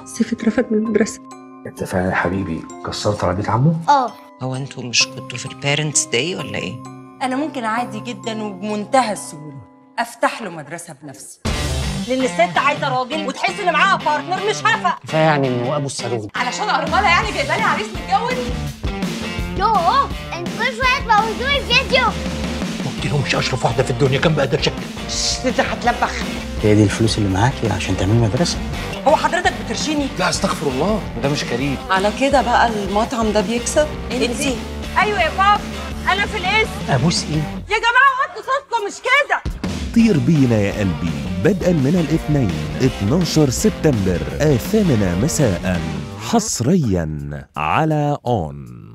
سيف اترفد من المدرسة انت فعلا يا حبيبي كسرت على بيت عمه؟ اه هو انتوا مش كنتوا في البيرنتس داي ولا ايه؟ انا ممكن عادي جدا وبمنتهى السهوله افتح له مدرسه بنفسي لان الست عايزه راجل وتحس ان معاها بارتنر مش هفا كفايه يعني انه ابو الصاروخ علشان ارمله يعني جايبه لي عريس متجوز يوه انت كل شويه تبوظوا الفيديو قلت لهمش اشرف واحده في الدنيا كان بقدر شكل انت هتلبخ هي دي الفلوس اللي معاكي عشان تعملي مدرسه هو حضرتك بترشيني لا استغفر الله ده مش كريم على كده بقى المطعم ده بيكسب انتي ايوه يا بابا انا في الاسم ابوس ايه يا جماعه وطوا صوتكم مش كده طير بينا يا قلبي بدءا من الاثنين 12 سبتمبر الثامنة مساء حصريا على اون